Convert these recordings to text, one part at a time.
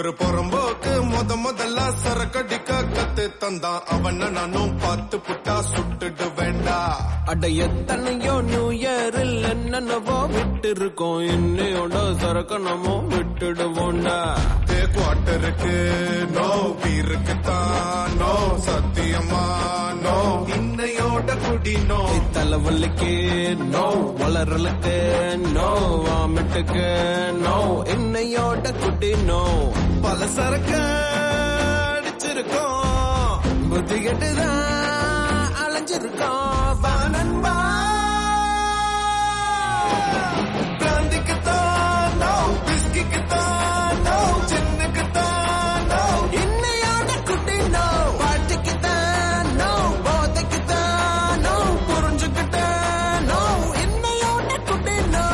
ஒரு புறம்போக்கு முத முதல்ல சரக்கடிக்க கத்து தந்தான் அவன நானும் பார்த்து புட்டா சுட்டுட்டு வேண்டா அட எத்தனையோ நியூ இயரில் என்னென்னவோ விட்டு இருக்கோம் இன்னையோட சரக்கணமோ விட்டுடுவோண்டா தே குவார்டருக்கு நோ பீருக்கு தான் நோ சத்தியமா நோ இன்னையோட குடி நோ தலைவலிக்கு நோ வளரலுக்கு நோ வாமிட்டுக்கு நோ இன்னையோட குட்டி நோ பல சரக்கு அடிச்சிருக்கோம் புத்தி கெட்டுதான் அலைஞ்சிருக்கோம் வா நண்பா பிராந்திக்கு தான் நோ பிஸ்கிக்கு தான் நோ சின்னுக்கு தான் நோ இன்னையோட குட்டி நோ பாட்டுக்கு தான் நோ போதைக்கு தான் நோ புரிஞ்சுக்கிட்ட நோ இன்னையோட குட்டி நோ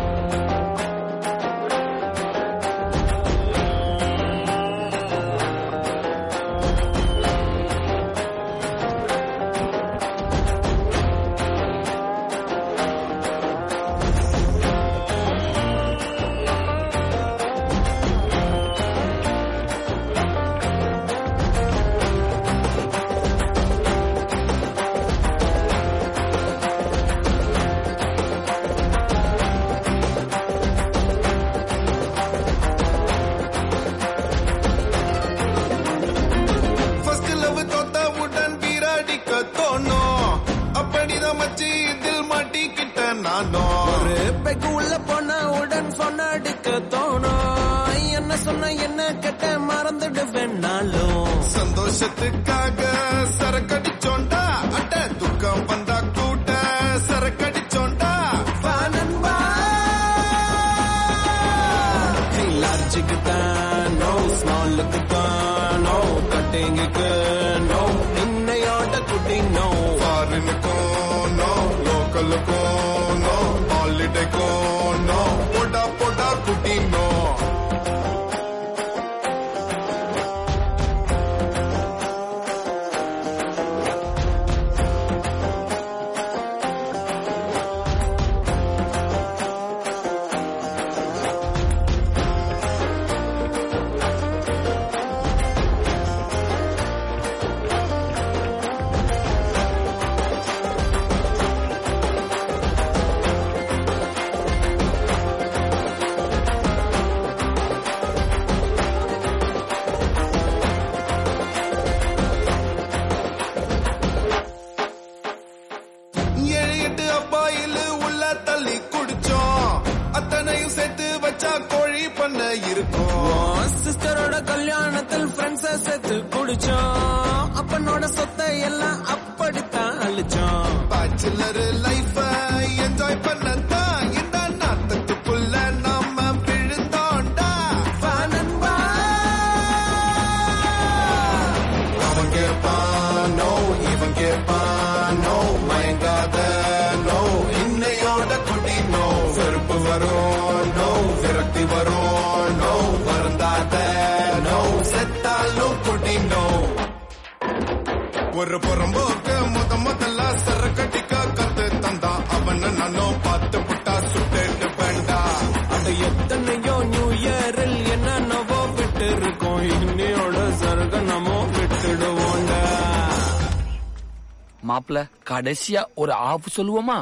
ஃபர்ஸ்ட் லவ் தோத்தவுடன் வீராடிக்க தோணும் அப்படிதான் மச்சி இதில் மாட்டிக்கிட்ட நானும் ஒரு பெக்கு உள்ள போன உடன் சொன்ன அடிக்க தோணும் என்ன சொன்ன என்ன கெட்ட மறந்துடுவேன் நாளும் சந்தோஷத்துக்காக சரக்கடிச்சோண்டா அட்ட துக்கம் வந்தா கூட சரக்கடிச்சோண்டா வா நண்பா லார்ஜுக்கு தான் நோ ஸ்மாலுக்கு தான் நோ கட்டிங்குக்கு நோ இன்னையோட குட்டி நோ ஃபாரினுக்கும் நோ லோக்கலுக்கும் நோ ஹாலிடேக்கும் நோ போடா போடா குட்டி நோ ஏழு எட்டு அப்பாயில் உள்ள தள்ளி குடிச்சோம் அத்தனையும் சேர்த்து வச்சா கோழி பண்ண இருக்கும் சிஸ்டரோட கல்யாணத்தில் ஃப்ரெண்ட்ஸ சேர்த்து குடிச்சோம் அப்பனோட சொத்தை எல்லாம் அப்படித்தான் அழிச்சோம் பேச்சுலர் லைஃப என்ஜாய் பண்ணத்தான் இந்த நாட்டத்துக்குள்ள நாம விழுந்தோண்டா வா நண்பா அவன் கேட்பான் நோ இவன் கேட்பான் நோ மயங்காத நோ இன்னையோட குடி நோ வெறுப்பு வரும் நோ விரக்தி வரும் நோ வருந்தாத நோ செத்தாலும் குடி நோ ஒரு புறம்போக்கு முத முதல்ல சரக்கடிக்க கத்து தந்தான் அவன நானும் பார்த்து புட்டா சுட்டு வேண்டா அட எத்தனையோ நியூ இயரில் என்னென்னவோ விட்டு இருக்கோம் இன்னையோட சர்க்கனமோ விட்டுடுவோண்டா மாப்பிள கடைசியா ஒரு ஆஃப் சொல்லுவோமா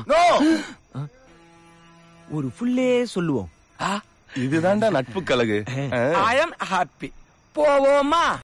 ஒரு ஃபுல்லே சொல்லுவோம் ஆ இதுதான்டா நட்பு கழகு ஐ அம் ஹாப்பி போவோமா